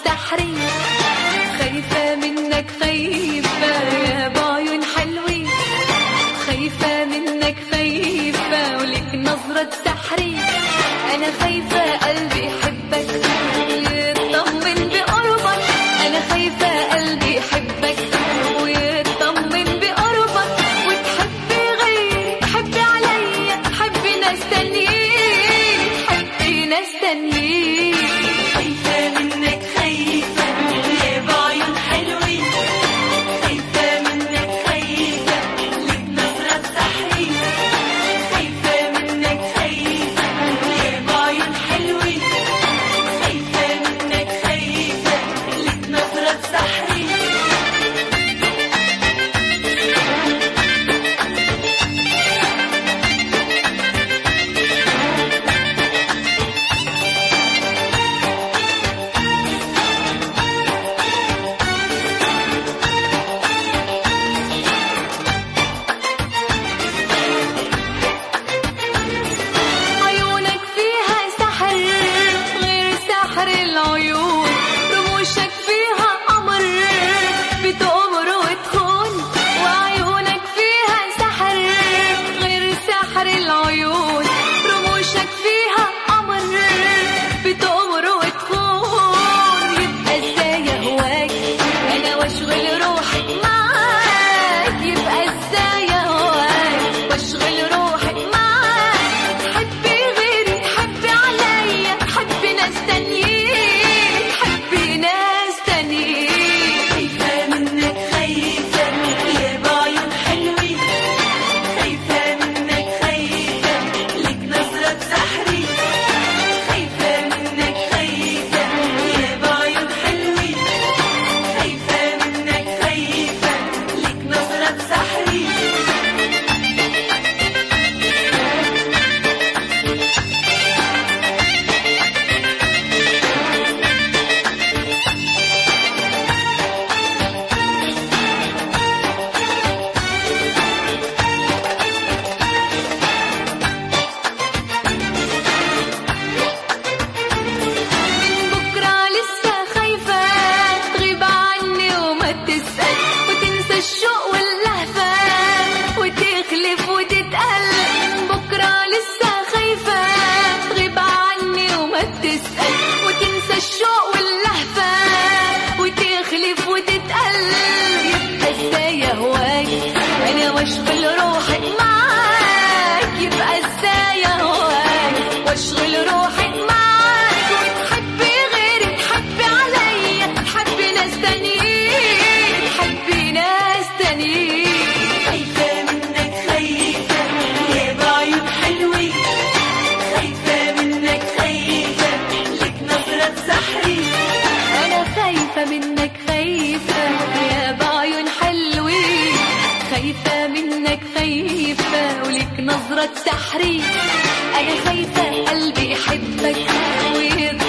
سحري خايفة منك خايفة يا بعيون حلوين خايفة منك خايفة ولك نظرة سحري أنا خايفة قلبي يحبك ويطمن بقربك أنا خايفة قلبي يحبك ويطمن بقربك وتحبي غيري تحبي عليا تحبي ناس تانيين تحبي ناس تانيين خايفة منك خايفة يا بعيون حلوين خايفة منك خايفة لك نظرة سحرية خايفة منك خايفة يا بعيون حلوين خايفة منك خايفة لك نظرة سحرية عيونك فيها سحر غير سحر العيون رموشك فيها قمر بتأمر وتخون وعيونك فيها سحر غير سحر العيون رموشك فيها قمر بتأمر وتخون يبقى ازاي اهواك انا واشغل روحك معاك يبقى ازاي اهواك واشغل روحك معاك تحبي غيري تحبي عليا تحبي ناس تانيين تحبي ناس تانيين خايفة منك خايفة يا بعيون حلوين خايفة منك خايفة لك نظرة سحرية خايفة منك خايفة يا بعيون حلوين خايفة منك خايفة لك نظرة سحرية بكرة لسه خايفة تغيب عني وما تسأل وتنسى الشوق واللهفة وتخلف وتتقل بكرة لسه خايفة تغيب عني وما تسأل وتنسى الشوق واللهفة وتخلف وتتقل يبقى ازاي اهواك انا واشغل روحك معاك يبقى ازاي اهواك واشغل روحك معاك وتحبي غيري تحبي عليا تحبي ناس تانيين تحبي ناس تانيين خايفة منك خايفة يا بعيون حلوين خايفة منك خايفة لك نظرة سحرية انا خايفة منك خايفة يا بعيون حلوين خايفة منك خايفة ولك نظرة سحري انا خايفة قلبي يحبك ويضل